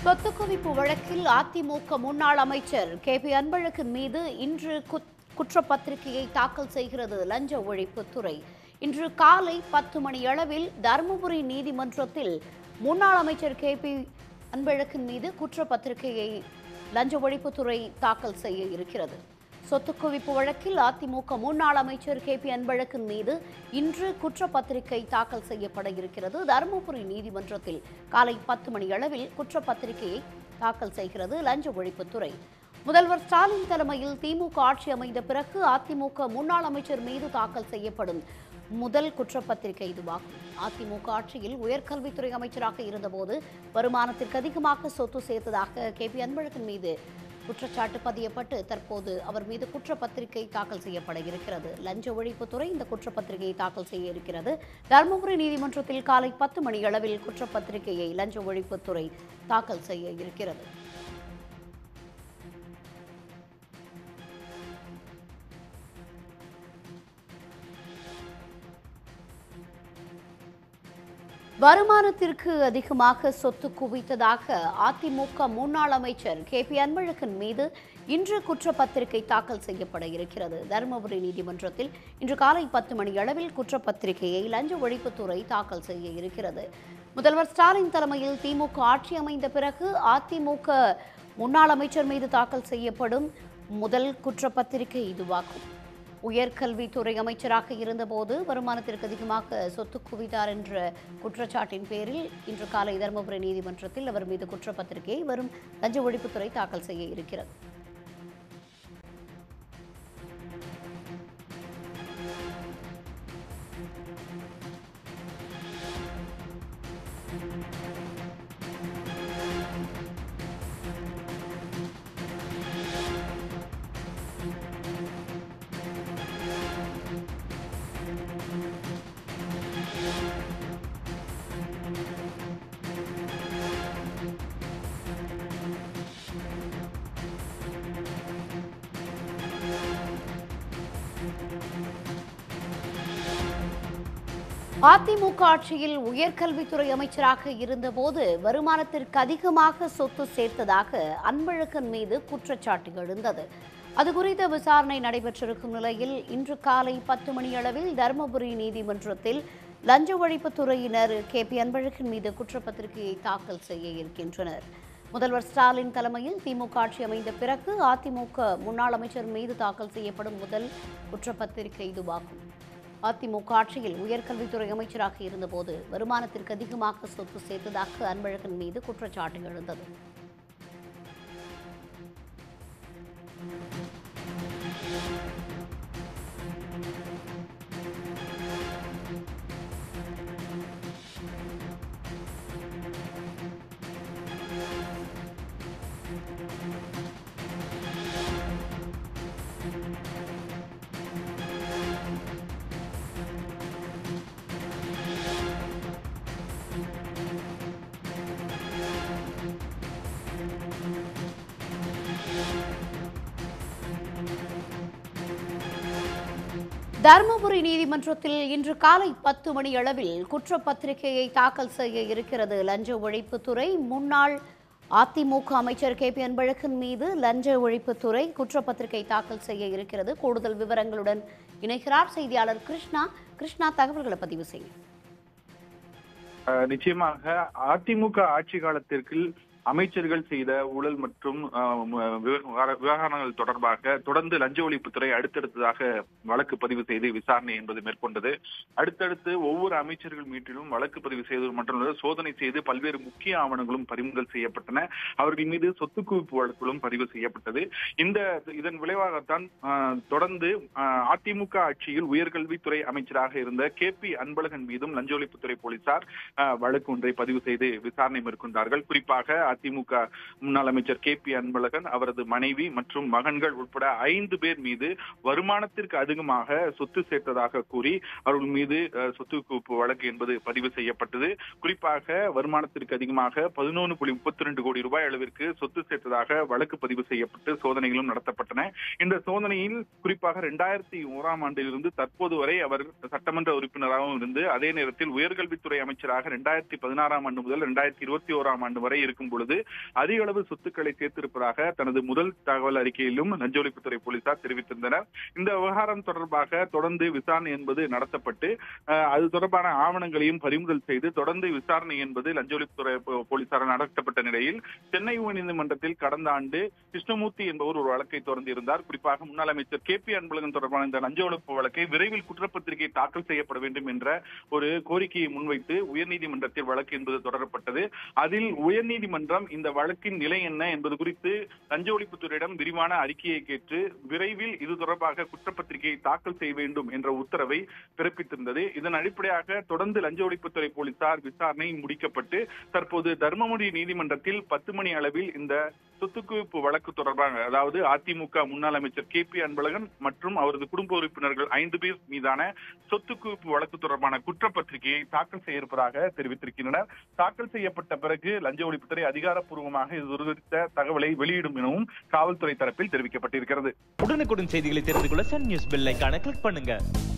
சொத்து குவிப்பு வழக்கில் அதிமுக முன்னாள் அமைச்சர் கே பி அன்பழகன் மீது இன்று குத்- குற்றப்பத்திரிகையை தாக்கல் செய்கிறது லஞ்ச ஒழிப்புத்துறை இன்று காலை பத்து மணியளவில் தருமபுரி நீதிமன்றத்தில் முன்னாள் அமைச்சர் கே பி அன்பழகன் மீது குற்றப்பத்திரிகையை லஞ்ச ஒழிப்புத்துறை தாக்கல் செய்ய இருக்கிறது சொத்து குவிப்பு வழக்கில் அதிமுக முன்னாள் அமைச்சர் கே பி அன்பழகன் மீது இன்று குற்றப்பத்திரிகை தாக்கல் செய்யப்பட இருக்கிறது தருமபுரி நீதிமன்றத்தில் காலை பத்து மணி அளவில் குற்றப்பத்திரிகையை தாக்கல் செய்கிறது லஞ்ச ஒழிப்புத்துறை முதல்வர் ஸ்டாலின் தலைமையில் திமுக ஆட்சி அமைந்த பிறகு அதிமுக முன்னாள் அமைச்சர் மீது தாக்கல் செய்யப்படும் முதல் குற்றப்பத்திரிகை இதுவாகும் அதிமுக ஆட்சியில் உயர்கல்வித்துறை அமைச்சராக இருந்தபோது வருமானத்திற்கு அதிகமாக சொத்து சேர்த்ததாக கே பி அன்பழகன் மீது குற்றச்சாட்டு பதியப்பட்டு தற்போது அவர் மீது குற்றப்பத்திரிகை தாக்கல் செய்யப்பட இருக்கிறது லஞ்ச ஒழிப்புத்துறை இந்த குற்றப்பத்திரிகையை தாக்கல் செய்ய இருக்கிறது தருமபுரி நீதிமன்றத்தில் காலை பத்து மணி அளவில் குற்றப்பத்திரிகையை லஞ்ச ஒழிப்புத்துறை தாக்கல் செய்ய இருக்கிறது வருமானத்திற்கு அதிகமாக சொத்து குவித்ததாக அதிமுக முன்னாள் அமைச்சர் கே பி அன்பழகன் மீது இன்று குற்றப்பத்திரிகை தாக்கல் செய்யப்பட இருக்கிறது தருமபுரி நீதிமன்றத்தில் இன்று காலை பத்து மணி அளவில் குற்றப்பத்திரிகையை லஞ்ச ஒழிப்புத்துறை தாக்கல் செய்ய இருக்கிறது முதல்வர் ஸ்டாலின் தலைமையில் திமுக ஆட்சி அமைந்த பிறகு அதிமுக முன்னாள் அமைச்சர் மீது தாக்கல் செய்யப்படும் முதல் குற்றப்பத்திரிகை இதுவாகும் உயர்கல்வித்துறை அமைச்சராக இருந்தபோது வருமானத்திற்கு அதிகமாக சொத்து குவித்தார் என்ற குற்றச்சாட்டின் பேரில் இன்று காலை தருமபுரி நீதிமன்றத்தில் அவர் மீது குற்றப்பத்திரிகையை வரும் லஞ்ச ஒழிப்புத்துறை தாக்கல் செய்ய இருக்கிறது அதிமுக ஆட்சியில் உயர்கல்வித்துறை அமைச்சராக இருந்தபோது வருமானத்திற்கு அதிகமாக சொத்து சேர்த்ததாக அன்பழகன் மீது குற்றச்சாட்டு எழுந்தது அது குறித்த விசாரணை நடைபெற்றிருக்கும் நிலையில் இன்று காலை பத்து மணியளவில் தருமபுரி நீதிமன்றத்தில் லஞ்ச ஒழிப்புத்துறையினர் கே பி அன்பழகன் மீது குற்றப்பத்திரிகையை தாக்கல் செய்ய இருக்கின்றனர் முதல்வர் ஸ்டாலின் தலைமையில் திமுக ஆட்சி அமைந்த பிறகு அதிமுக முன்னாள் அமைச்சர் மீது தாக்கல் செய்யப்படும் முதல் குற்றப்பத்திரிகை இதுவாகும் அதிமுக ஆட்சியில் உயர்கல்வித்துறை அமைச்சராக இருந்தபோது வருமானத்திற்கு அதிகமாக சொத்து சேர்த்ததாக அன்பழகன் மீது குற்றச்சாட்டு எழுந்தது தருமபுரி நீதிமன்றத்தில் இன்று காலை பத்து மணி அளவில் குற்றப்பத்திரிகையை தாக்கல் செய்ய இருக்கிறது லஞ்ச ஒழிப்புத்துறை முன்னாள் அதிமுக அமைச்சர் கே பி அன்பழகன் மீது லஞ்ச ஒழிப்புத்துறை குற்றப்பத்திரிகை தாக்கல் செய்ய இருக்கிறது கூடுதல் விவரங்களுடன் இணைகிறார் செய்தியாளர் கிருஷ்ணா கிருஷ்ணா தகவல்களை பதிவு செய்யும் அஹ் நிச்சயமாக அதிமுக ஆட்சி காலத்திற்கு அமைச்சர்கள் செய்த ஊழல் மற்றும் அஹ், ம- விவகார- விவகாரங்கள் தொடர்பாக தொடர்ந்து லஞ்ச ஒழிப்புத்துறை அடுத்தடுத்ததாக வழக்கு பதிவு செய்து விசாரணை என்பது மேற்கொண்டது அடுத்தடுத்து ஒவ்வொரு அமைச்சர்கள் மீட்டிலும் வழக்கு பதிவு செய்தது மட்டுமல்ல சோதனை செய்து பல்வேறு முக்கிய ஆவணங்களும் பறிமுதல் செய்யப்பட்டன அவர்கள் மீது சொத்து குவிப்பு வழக்குகளும் பதிவு செய்யப்பட்டது இந்த இதன் விளைவாகத்தான் அஹ், தொடர்ந்து அஹ், அதிமுக ஆட்சியில் உயர்கல்வித்துறை அமைச்சராக இருந்த கே பி அன்பழகன் மீதும் லஞ்ச ஒழிப்புத்துறை போலீசார் அஹ், வழக்கு ஒன்றை பதிவு செய்து விசாரணை மேற்கொண்டார்கள் குறிப்பாக அதிமுக முன்னாள் அமைச்சர் கே பி அன்பழகன் அவரது மனைவி மற்றும் மகன்கள் உட்பட ஐந்து பேர் மீது வருமானத்திற்கு அதிகமாக சொத்து சேர்த்ததாக கூறி அவர்கள் மீது அஹ், சொத்து குவிப்பு வழக்கு என்பது பதிவு செய்யப்பட்டது குறிப்பாக வருமானத்திற்கு அதிகமாக பதினொன்று புள்ளி முப்பத்தி ரெண்டு கோடி ரூபாய் அளவிற்கு சொத்து சேர்த்ததாக வழக்கு பதிவு செய்யப்பட்டு சோதனைகளும் நடத்தப்பட்டன இந்த சோதனையில் குறிப்பாக இரண்டாயிரத்தி ஓராம் ஆண்டிலிருந்து தற்போது வரை அவர் சட்டமன்ற உறுப்பினராகவும் இருந்து அதே நேரத்தில் உயர்கல்வித்துறை அமைச்சராக இரண்டாயிரத்தி பதினாறாம் ஆண்டு முதல் இரண்டாயிரத்தி இருபத்தி ஓராம் ஆண்டு வரை இருக்கும் பொழுது பொழுது அதிக அளவு சொத்துக்களை சேர்த்திருப்பதாக தனது முதல் தகவல் அறிக்கையிலும் லஞ்ச ஒழிப்புத்துறை போலீசார் தெரிவித்திருந்தனர் இந்த விவகாரம் தொடர்பாக தொடர்ந்து விசாரணை என்பது நடத்தப்பட்டு அஹ், அது தொடர்பான ஆவணங்களையும் பறிமுதல் செய்து தொடர்ந்து விசாரணை என்பது லஞ்ச ஒழிப்புத்துறை போ- போலீசாரால் நடத்தப்பட்ட நிலையில் சென்னை உயர்நீதிமன்றத்தில் கடந்த ஆண்டு கிருஷ்ணமூர்த்தி என்பவர் ஒரு வழக்கை தொடர்ந்திருந்தார் குறிப்பாக முன்னாள் அமைச்சர் கே பி அன்பழகன் தொடர்பான இந்த லஞ்ச ஒழிப்பு வழக்கை விரைவில் குற்றப்பத்திரிகை தாக்கல் செய்யப்பட வேண்டும் என்ற ஒரு கோரிக்கையை முன்வைத்து உயர்நீதிமன்றத்தில் வழக்கு என்பது தொடரப்பட்டது அதில் உயர்நீதிமன்றம் இந்த வழக்கின் நிலை என்ன என்பது குறித்து லஞ்ச ஒழிப்புத்துறையிடம் விரிவான அறிக்கையை கேட்டு விரைவில் இது தொடர்பாக குற்றப்பத்திரிகையை தாக்கல் செய்ய வேண்டும் என்ற உத்தரவை பிறப்பித்திருந்தது இதன் அடிப்படையாக தொடர்ந்து லஞ்ச ஒழிப்புத்துறை போலீசார் விசாரணை முடிக்கப்பட்டு தற்போது தர்மபுரி நீதிமன்றத்தில் பத்து மணி அளவில் இந்த சொத்து குவிப்பு வழக்கு தொடர்பாக அதாவது அதிமுக முன்னாள் அமைச்சர் கே பி அன்பழகன் மற்றும் அவரது குடும்ப உறுப்பினர்கள் ஐந்து பேர் மீதான சொத்து குவிப்பு வழக்கு தொடர்பான குற்றப்பத்திரிகையை தாக்கல் செய்ய இருப்பதாக தெரிவித்திருக்கின்றனர் தாக்கல் செய்யப்பட்ட பிறகு லஞ்ச ஒழிப்புத்துறை அதிகாரப்பூர்வமாக இது குறித்த தகவலை வெளியிடும் எனவும் காவல்துறை தரப்பில் தெரிவிக்கப்பட்டிருக்கிறது உடனுக்குடன் செய்திகளை தெரிந்து கொள்ள சன் நியூஸ் பெல் ஐகானை கிளிக் பண்ணுங்க